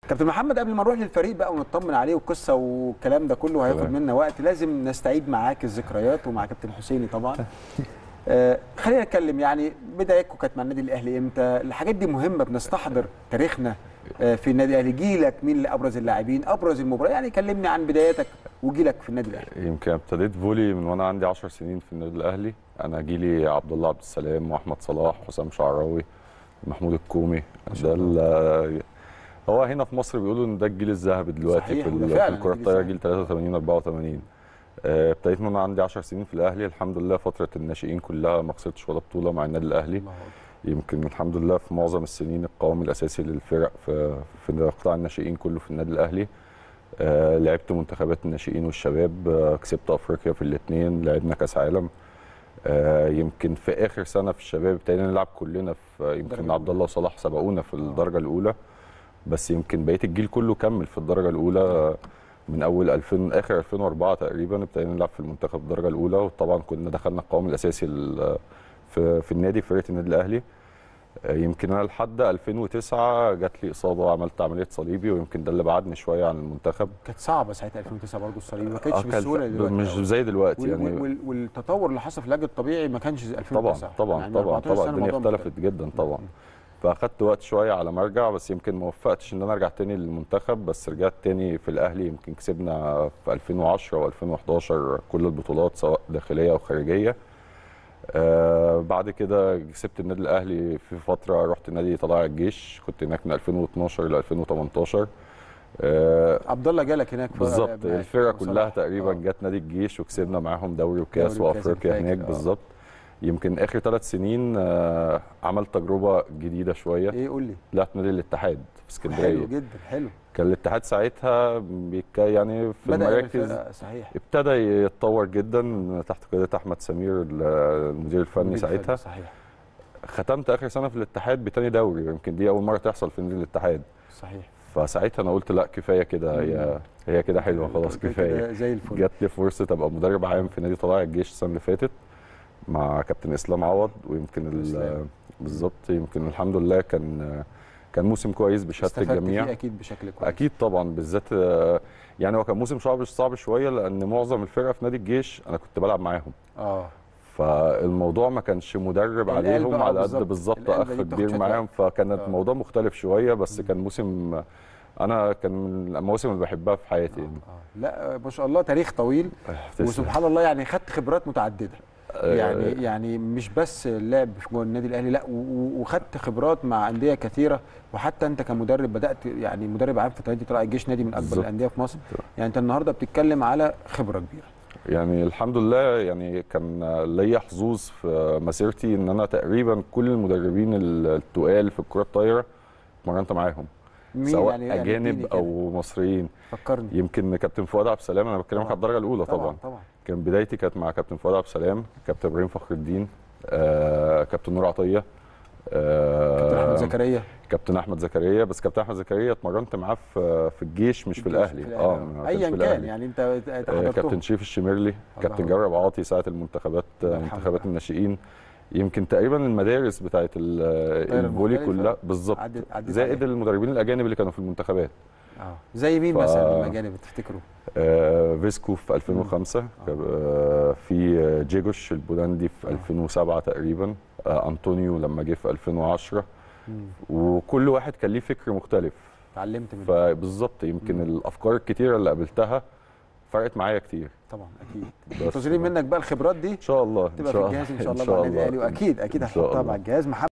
كابتن محمد قبل ما نروح للفريق بقى ونطمن عليه والقصه والكلام ده كله هياخد تمام. منا وقت لازم نستعيد معاك الذكريات ومع كابتن حسيني طبعا آه خلينا نتكلم يعني بدايتكم كانت مع النادي الاهلي امتى الحاجات دي مهمه بنستحضر تاريخنا آه في النادي الاهلي جيلك مين اللي ابرز اللاعبين ابرز المباريات يعني كلمني عن بداياتك وجيلك في النادي الاهلي يمكن ابتديت فولي من وانا عندي 10 سنين في النادي الاهلي انا جيلي عبد الله عبد السلام واحمد صلاح حسام شعراوي محمود الكومي ده ال- هو هنا في مصر بيقولوا ان ده الجيل الذهبي دلوقتي صحيح، في وده ال- فعلا في الكره الجيل الطايره الذهبي. جيل 83 84 آه، ابتديت من وانا عندي 10 سنين في الاهلي الحمد لله فتره الناشئين كلها ما خسرتش ولا بطوله مع النادي الاهلي يمكن الحمد لله في معظم السنين القوام الاساسي للفرق في في قطاع الناشئين كله في النادي الاهلي آه لعبت منتخبات الناشئين والشباب آه كسبت افريقيا في الاثنين لعبنا كاس عالم آه يمكن في اخر سنه في الشباب ابتدينا نلعب كلنا في يمكن درجة عبد الله وصلاح سبقونا في الدرجه الاولى بس يمكن بقيه الجيل كله كمل في الدرجه الاولى آه، من اول 2000 اخر 2004 تقريبا ابتدينا نلعب في المنتخب الدرجه الاولى وطبعا كنا دخلنا القوام الاساسي ال- في في النادي في فرقه النادي الاهلي آه، يمكن انا لحد 2009 جات لي اصابه عملت عمليه صليبي ويمكن ده اللي بعدني شويه عن المنتخب كانت صعبه ساعتها 2009 برضه الصليبي ما كانتش آه، كانت بالسهوله اللي دلوقتي مش أوي. زي دلوقتي وال- يعني وال- والتطور اللي حصل في العلاج الطبيعي ما كانش زي 2009 طبعا طبعا يعني طبعا 14 طبعا سنة الدنيا الموضوع اختلفت جدا طبعا فاخدت وقت شويه على ما ارجع بس يمكن ما وفقتش ان انا ارجع تاني للمنتخب بس رجعت تاني في الاهلي يمكن كسبنا في 2010 و2011 كل البطولات سواء داخليه او خارجيه آه بعد كده كسبت النادي الاهلي في فتره رحت نادي طلائع الجيش كنت هناك من 2012 ل 2018 آه عبد الله جالك هناك ف- بالظبط معاك الفرقه وصلاح. كلها تقريبا آه. جت نادي الجيش وكسبنا معاهم دوري وكاس دوري وكاس وافريقيا أنا هناك فاكر، آه. بالظبط يمكن اخر ثلاث سنين آه، عملت تجربه جديده شويه ايه قول لي طلعت نادي الاتحاد في حلو اسكندريه جدا حلو كان الاتحاد ساعتها بيك يعني في بدأ المراكز الفرقة، صحيح ابتدى يتطور جدا تحت قياده احمد سمير المدير الفني مدير ساعتها صحيح ختمت اخر سنه في الاتحاد بتاني دوري يمكن دي اول مره تحصل في نادي الاتحاد صحيح فساعتها انا قلت لا كفايه كده هي هي كده حلوه خلاص كده كفايه زي الفل جات لي فرصه ابقى مدرب عام في نادي طلائع الجيش السنه اللي فاتت مع كابتن اسلام عوض ويمكن ال- إسلام. بالظبط يمكن الحمد لله كان كان موسم كويس بشهاده استفدت الجميع فيه اكيد بشكل كويس اكيد طبعا بالذات آه، يعني هو كان موسم صعب صعب شويه لان معظم الفرقه في نادي الجيش انا كنت بلعب معاهم اه فالموضوع ما كانش مدرب القلب عليهم آه على بالظبط. قد بالظبط القلب اخ دي بتاخد كبير شوية معاهم فكانت آه. الموضوع مختلف شويه بس كان موسم انا كان من المواسم اللي بحبها في حياتي يعني آه. لا ما شاء الله تاريخ طويل تسلم. وسبحان الله يعني خدت خبرات متعدده آه، يعني يعني مش بس اللعب في جوه النادي الاهلي لا و- و- وخدت خبرات مع انديه كثيره وحتى انت كمدرب بدات يعني مدرب عام في نادي طلائع الجيش نادي من اكبر بالظبط. الانديه في مصر يعني انت النهارده بتتكلم على خبره كبيره يعني الحمد لله يعني كان ليا حظوظ في مسيرتي ان انا تقريبا كل المدربين التقال في الكره الطايره اتمرنت معاهم مين سواء يعني يعني اديني اجانب كده. او مصريين فكرني يمكن كابتن فؤاد عبد السلام انا بتكلمك طبعاً. على الدرجه الاولى طبعا, طبعا طبعا كان بدايتي كانت مع كابتن فؤاد عبد السلام كابتن ابراهيم فخر الدين آه، كابتن نور عطيه آه، كابتن احمد زكريا كابتن احمد زكريا بس كابتن احمد زكريا اتمرنت معاه في في الجيش مش في الاهلي اه ما كانش ايا في كان الأهلي. يعني انت آه، حضرتهم كابتن شريف الشميرلي كابتن الله. جرب عاطي ساعه المنتخبات الله يرحمه. منتخبات الناشئين يمكن تقريبا المدارس بتاعت ال- الفولي المختلفة كلها بالظبط عدت عدت زائد عليها. المدربين الاجانب اللي كانوا في المنتخبات اه زي مين ف- مثلا الاجانب تفتكروا آه فيسكو في 2005 آه في جيجوش البولندي في 2007 تقريبا آه انطونيو لما جه في 2010 وكل واحد كان ليه فكر مختلف اتعلمت منه فبالظبط يمكن الافكار الكتيره اللي قابلتها فرقت معايا كتير طبعا اكيد بس منتظرين منك بقى الخبرات دي ان شاء الله تبقى في الجهاز ان شاء الله إن مع النادي الاهلي واكيد اكيد إن شاء هتحطها الله. مع الجهاز محمد